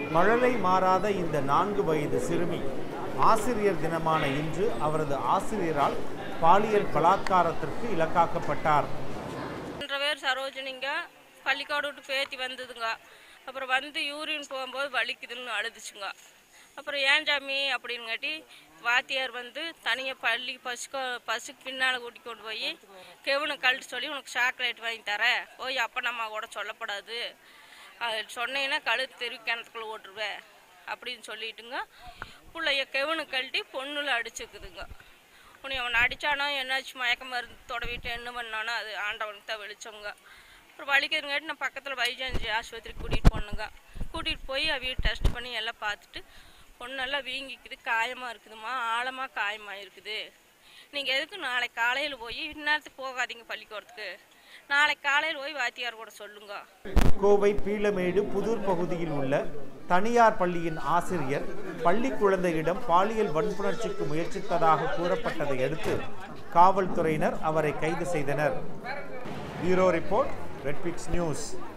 மழலை மாறாத இந்த நான்கு வயது சிறுமி ஆசிரியர் தினமான இன்று அவரது ஆசிரியரால் பாலியல் பலாத்காரத்திற்கு இலக்காக்கப்பட்டார் என்ற பேர் சரோஜனிங்க பள்ளிக்கூட விட்டு பேத்தி வந்ததுங்க அப்புறம் வந்து யூரின் போகும்போது வலிக்குதுன்னு அழுதுச்சுங்க அப்புறம் ஏன் சாமி அப்படின்னுங்காட்டி வாத்தியார் வந்து தனியாக பள்ளி பசுக்கு பசுக்கு பின்னால் கூட்டி கொண்டு போய் கெவனை கழட்டு சொல்லி உனக்கு சாக்லேட் வாங்கி தரேன் போய் அப்பா நம்ம கூட சொல்லப்படாது அது சொன்னீங்கன்னா கழுத்து தெரு கிணத்துக்குள்ள ஓட்டுருவேன் அப்படின்னு சொல்லிட்டுங்க பிள்ளைய கெவனு கழட்டி பொண்ணுல அடிச்சுக்குதுங்க உன்னை அவன் அடித்தானோ என்னாச்சு மயக்க மருந்து தொடவிட்டு என்ன பண்ணானோ அது ஆண்டவனுக்கு தான் வெளிச்சவங்க அப்புறம் வலிக்கிறங்காட்டி நான் பக்கத்தில் வைஜாஞ்சி ஆஸ்பத்திரிக்கு கூட்டிகிட்டு போனேங்க கூட்டிகிட்டு போய் அவைய டெஸ்ட் பண்ணி எல்லாம் பார்த்துட்டு பொண்ணெல்லாம் வீங்கிக்குது காயமாக இருக்குதுமா ஆழமாக காயமாக இருக்குது நீங்கள் எதுக்கு நாளைக்கு காலையில் போய் இந்நேரத்துக்கு போகாதீங்க பள்ளிக்கூடத்துக்கு நாளைக்கு காலையில் போய் வாத்தியார் கூட சொல்லுங்க கோவை பீளமேடு புதூர் பகுதியில் உள்ள தனியார் பள்ளியின் ஆசிரியர் பள்ளி குழந்தையிடம் பாலியல் வன்புணர்ச்சிக்கு முயற்சித்ததாக கூறப்பட்டதை அடுத்து காவல்துறையினர் அவரை கைது செய்தனர் பியூரோ ரிப்போர்ட் ரெட்பிக்ஸ் நியூஸ்